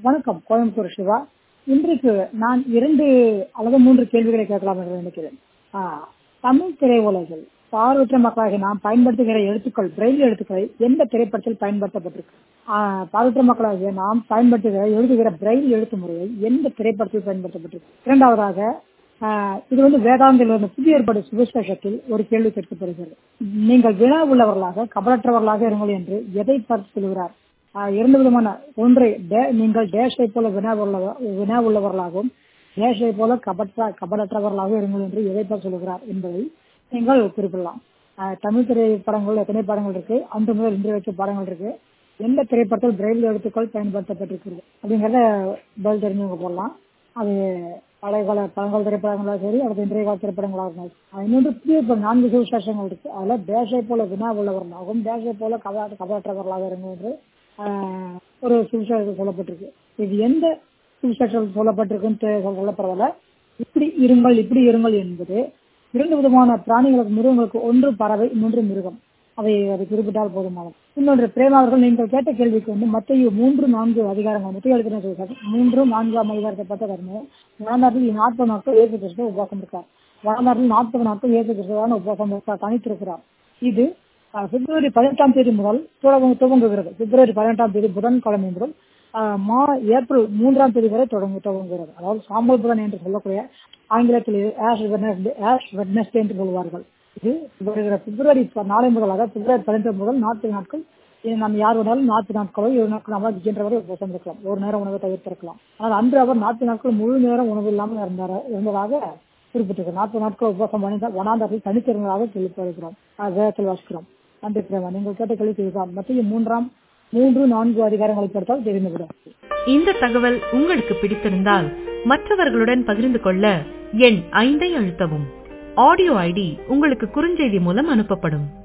வணக்கம் கோயம்புத்தூர் சிவா இன்றைக்கு நான் இரண்டு அல்லது மூன்று கேள்விகளை கேட்கலாம் என்று நினைக்கிறேன் ஆ, தமிழ் திரையுலகில் பார்வையற்ற மக்களாக நாம் பயன்படுத்துகிற எழுத்துக்கள் பிரெயில் எழுத்துக்களை எந்த திரைப்படத்தில் பயன்படுத்தப்பட்டிருக்கு ஆ, பார்வையற்ற மக்களாகிய நாம் பயன்படுத்துகிற எழுதுகிற பிரெயில் எழுத்து முறையை எந்த திரைப்படத்தில் பயன்படுத்தப்பட்டிருக்கு இரண்டாவதாக ஆ, இது வந்து வேதாந்திலிருந்து புதிய ஏற்பாடு சுவிசேஷத்தில் ஒரு கேள்வி கேட்கப்படுகிறது நீங்கள் வினா உள்ளவர்களாக கபலற்றவர்களாக இருங்கள் என்று எதை பார்த்து சொல்கிறார் ஆஹ் இரண்டு விதமான ஒன்றை டே- நீங்கள் டேஷை போல வினா உள்ளவர் வினா உள்ளவர்களாகவும் டேஷை போல கபற்ற கபலற்றவர்களாக இருங்கள் என்று எதை பார்த்து சொல்கிறார் என்பதை நீங்கள் குறிப்பிடலாம் ஆஹ் தமிழ் திரைப்படங்கள் எத்தனை படங்கள் இருக்கு அன்று முதல் இன்று வரைக்கும் படங்கள் இருக்கு எந்த திரைப்படத்தில் பிரெயில் எழுத்துக்கள் பயன்படுத்தப்பட்டிருக்கிறது அப்படிங்கறத பதில் தெரிஞ்சவங்க போடலாம் அது பழைய கால பழங்கால திரைப்படங்களாக சரி அல்லது இன்றைய கால திரைப்படங்களாக இருந்தாலும் சரி. இன்னொன்று புதிய இப்ப நான்கு சுவிசேஷங்கள் இருக்கு அதுல தேசை போல வினா உள்ளவர்களாகவும் தேசை போல கபா கபாற்றவர்களாக இருங்க என்று ஆஹ், ஒரு சுவிசேஷத்தில் சொல்லப்பட்டிருக்கு இது எந்த சுவிசேஷத்தில் சொல்லப்பட்டிருக்குன்னு தெ- சொல்ல பரவாயில்ல இப்படி இருங்கள் இப்படி இருங்கள் என்பது இரண்டு விதமான பிராணிகளுக்கு மிருகங்களுக்கு ஒன்று பறவை இன்னொன்று மிருகம் அதை அதை குறிப்பிட்டால் போதுமானது இன்னொன்று பிரேமா அவர்கள் நீங்கள் கேட்ட கேள்விக்கு வந்து மத்திய மூன்று நான்கு அதிகாரங்கள் மத்திய எழுதின சுவிசேஷம் மூன்று நான்காம் அதிகாரத்தை பற்றி வரணும் வளர்ந்தார்கள் நாற்பது நாட்கள் இயேசு கிறிஸ்துவ உபவாசம் இருக்கார் வளர்ந்தார்கள் நாற்பது நாட்கள் இயேசு கிறிஸ்துவான உபவாசம் இருக்கார் தனித்திருக்கிறார் இது அஹ், பிப்ரவரி பதினெட்டாம் தேதி முதல் துவங்க துவங்குகிறது பிப்ரவரி பதினெட்டாம் தேதி புதன்கிழமை முதல் அஹ், மா ஏப்ரல் மூன்றாம் தேதி வரை தொடங்கு துவங்குகிறது அதாவது சாம்பல் புதன் என்று சொல்லக்கூடிய ஆங்கிலத்தில் ஆஷ் வெட்னஸ்டே ஆஷ் வெட்னஸ்டே என்று சொல்வார்கள் இது வருகிற பிப்ரவரி ப- நாளை முதல் அதாவது பிப்ரவரி பதினெட்டு முதல் நாற்பது நாட்கள் இது நம்ம யார் வேணாலும் நாற்பது நாட்களோ ஏழு நாட்கள் நம்மளால் இருக்கின்றவரை உபவாசம் இருக்கலாம் ஒரு நேரம் உணவை தவிர்த்திருக்கலாம் ஆனால் அன்று அவர் நாற்பது நாட்கள் முழு நேரம் உணவு இல்லாமல் இருந்தார் இருந்ததாக குறிப்பிட்டிருக்கு நாற்பது நாட்கள் உபவாசம் பண்ணி வனாந்தர்கள் தனித்திருந்ததாக கேள்விப்படுகிறோம் அது வேதத்தில் வாசிக்கிறோம் நன்றி பிரேமா நீங்கள் கேட்ட கேள்வி இதுதான் மத்திய மூன்றாம் மூன்று நான்கு அதிகாரங்களை படித்தால் தெரிந்துவிடும் இந்த தகவல் உங்களுக்கு பிடித்திருந்தால் மற்றவர்களுடன் பகிர்ந்து கொள்ள எண் ஐந்தை அழுத்தவும் ஆடியோ ஐடி உங்களுக்கு குறுஞ்செய்தி மூலம் அனுப்பப்படும்